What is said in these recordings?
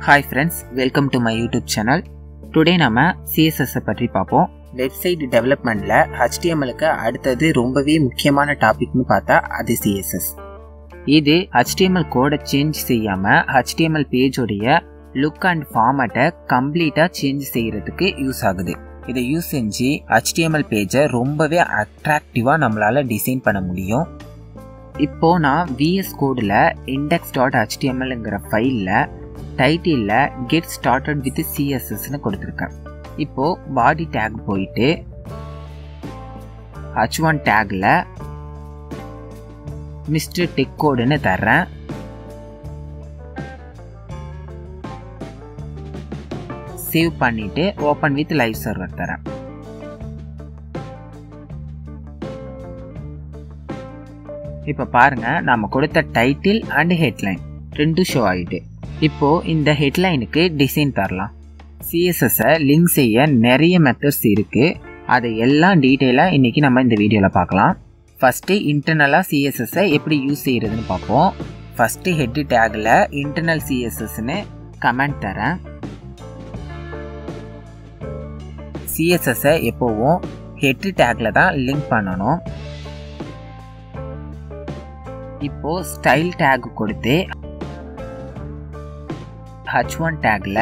hi friends welcome to my YouTube channel today நம்ம சிஎஸ்எஸ்ஸை பற்றி பார்ப்போம் வெப்சைட் டெவலப்மெண்ட்டில் ஹெச்டிஎம்எலுக்கு அடுத்தது ரொம்பவே முக்கியமான டாபிக்னு பார்த்தா அது சிஎஸ்எஸ் இது ஹெச்டிஎம்எல் கோடை சேஞ்ச் செய்யாமல் ஹெச்டிஎம்எல் பேஜோடைய லுக் அண்ட் ஃபார்மேட்டை கம்ப்ளீட்டாக சேஞ்ச் செய்கிறதுக்கு யூஸ் ஆகுது இதை யூஸ் செஞ்சு ஹெச்டிஎம்எல் பேஜை ரொம்பவே அட்ராக்டிவாக நம்மளால் டிசைன் பண்ண முடியும் இப்போ நான் விஎஸ் கோடில் இண்டெக்ஸ் டாட் ஹெச்டிஎம்எல்ங்கிற ஃபைலில் டைட்டிலில் கெட் ஸ்டார்டட் வித் சிஎஸ்எஸ்னு கொடுத்துருக்கேன் இப்போ பாடி டேக் போயிட்டு ஹச் ஒன் டேக்கில் மிஸ்டர் டெக் கோடுன்னு தர்றேன் சேவ் பண்ணிட்டு ஓப்பன் வித் லைவ் சர்வர் தரேன் இப்போ பாருங்க நம்ம கொடுத்த டைட்டில் அண்ட் ஹெட்லைன் ரெண்டும் ஷோ ஆகிட்டு இப்போ இந்த ஹெட்லைனுக்கு டிசைன் தரலாம் சிஎஸ்எஸ்ஸை லிங்க் செய்ய நிறைய மெத்தட்ஸ் இருக்குது அதை எல்லாம் டீட்டெயிலாக இன்றைக்கி நம்ம இந்த வீடியோவில் பார்க்கலாம் ஃபஸ்ட்டு இன்டர்னலாக சிஎஸ்எஸ்ஸை எப்படி யூஸ் செய்கிறதுன்னு பார்ப்போம் ஃபஸ்ட்டு ஹெட்டு டேக்கில் இன்டர்னல் சிஎஸ்எஸ்ன்னு கமெண்ட் தரேன் சிஎஸ்எஸ்ஸை எப்போவும் ஹெட்டு டேக்கில் தான் லிங்க் பண்ணணும் இப்போ ஸ்டைல் டேக் கொடுத்து ஹச் ஒன் டேக்ல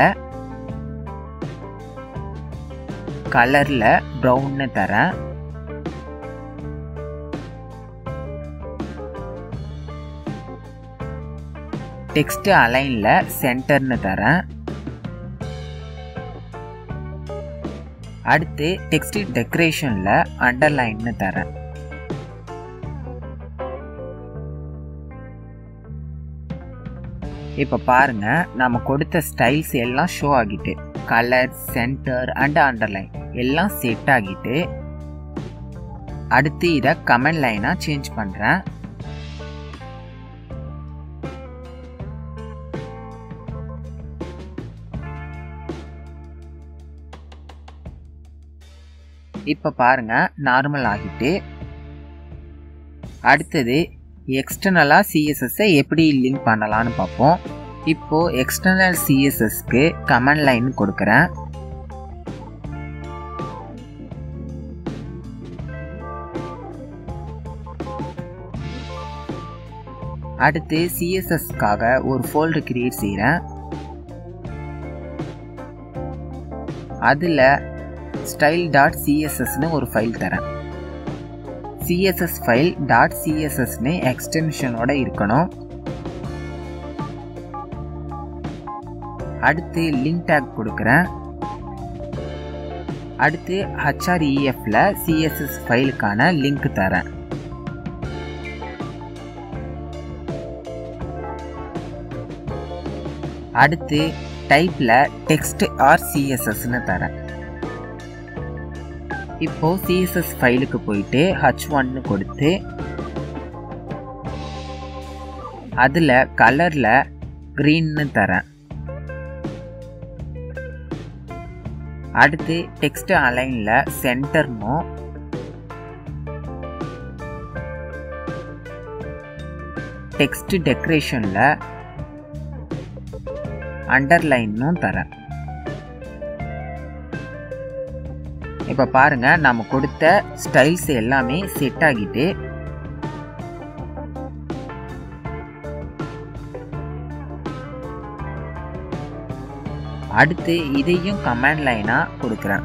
கலர்ல ப்ரௌன்னு தரேன் டெக்ஸ்ட் அலைன்ல சென்டர்னு தரேன் அடுத்து டெக்ஸ்ட் டெக்கரேஷன்ல அண்டர்லைன்னு தரேன் இப்போ பாருங்க நம்ம கொடுத்த ஸ்டைல்ஸ் எல்லாம் ஷோ ஆகிட்டு கலர் சென்டர் அண்ட் அண்டர்லைன் எல்லாம் செட் ஆகிட்டு அடுத்து இதை கமெண்ட் லைனாக சேஞ்ச் பண்ணுறேன் இப்போ பாருங்க நார்மல் ஆகிட்டு அடுத்தது எக்ஸ்டர்னலாக சிஎஸ்எஸ்ஸை எப்படி லிங்க் பண்ணலான்னு பார்ப்போம் இப்போது எக்ஸ்டர்னல் சிஎஸ்எஸ்க்கு கமெண்ட் லைன் கொடுக்குறேன் அடுத்து சிஎஸ்எஸ்க்காக ஒரு ஃபோல்டர் கிரியேட் செய்கிறேன் அதில் ஸ்டைல் டாட் சிஎஸ்எஸ்னு ஒரு ஃபைல் தரேன் சிஎஸ்எஸ் ஃபைல் டாட் சிஎஸ்எஸ்னு எக்ஸ்டென்ஷனோட இருக்கணும் அடுத்து லிங்க் டேக் கொடுக்குறேன் அடுத்து ஹச்ஆர்இஎஃப்ல சிஎஸ்எஸ் ஃபைலுக்கான லிங்க் தரேன் அடுத்து டைப்பில் டெக்ஸ்ட் ஆர் சிஎஸ்எஸ்னு தரேன் இப்போ சிஎஸ்எஸ் ஃபைலுக்கு போயிட்டு ஹச் ஒன்னு கொடுத்து அதில் கலரில் க்ரீன்னு தரேன் அடுத்து டெக்ஸ்ட் அலைனில் சென்டர்னும் டெக்ஸ்ட் டெக்கரேஷனில் அண்டர்லைன்னும் தரேன் இப்போ பாருங்க நம்ம கொடுத்த ஸ்டைல்ஸ் எல்லாமே செட் ஆகிட்டு அடுத்து இதையும் கமாண்ட் லைனா கொடுக்குறேன்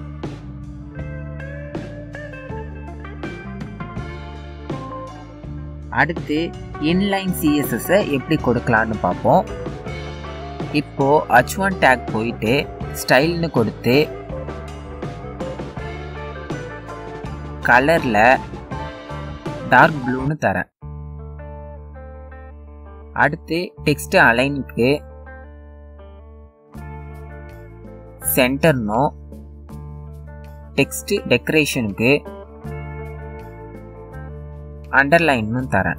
அடுத்து இன்லைன் சிஎஸ்எஸ் எப்படி கொடுக்கலான்னு பார்ப்போம் இப்போ ஹச் ஒன் டேக் போயிட்டு ஸ்டைல்னு கொடுத்து கலரில் டார்க் ப்ளூன்னு தரேன் அடுத்து டெக்ஸ்ட் அலைனுக்கு சென்டர்னும் டெக்ஸ்ட் டெக்கரேஷனுக்கு அண்டர்லைன்னும் தரேன்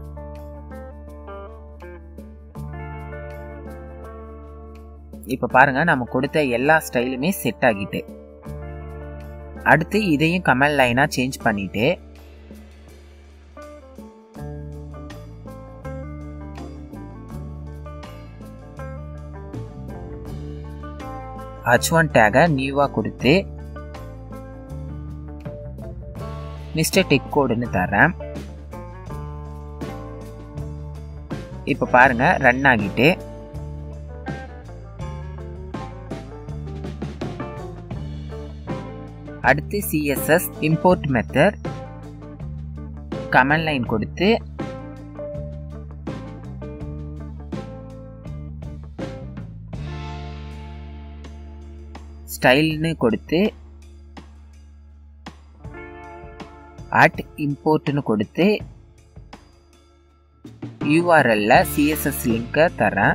இப்போ பாருங்க நம்ம கொடுத்த எல்லா ஸ்டைலுமே செட் ஆகிட்டு அடுத்து இதையும் கமெண்ட் லைனாக சேஞ்ச் பண்ணிவிட்டு ஹச் ஒன் டேகை நியூவாக கொடுத்து மிஸ்டர் டெக் கோடுன்னு தரேன் இப்போ பாருங்க ரன் ஆகிட்டு அடுத்து CSS import method comment line கொடுத்து ஸ்டைல்னு கொடுத்து அட் இம்போர்ட்னு கொடுத்து யூஆர்எல்ல சிஎஸ்எஸ் லிங்கை தரேன்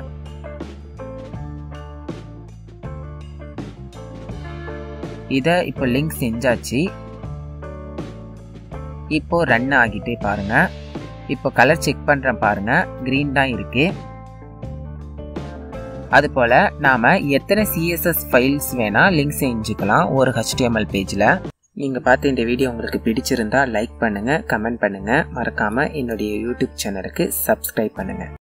இதை இப்போ லிங்க் செஞ்சாச்சு இப்போ ரன் ஆகிட்டே பாருங்க இப்போ கலர் செக் பண்ணுறேன் பாருங்க க்ரீன் தான் இருக்கு அதுபோல் நாம் எத்தனை சிஎஸ்எஸ் ஃபைல்ஸ் வேணால் லிங்க் செஞ்சுக்கலாம் ஒரு ஹெச்டிஎம்எல் பேஜில் நீங்கள் பார்த்த இந்த வீடியோ உங்களுக்கு பிடிச்சிருந்தா லைக் பண்ணுங்கள் கமெண்ட் பண்ணுங்கள் மறக்காமல் என்னுடைய யூடியூப் சேனலுக்கு சப்ஸ்கிரைப் பண்ணுங்கள்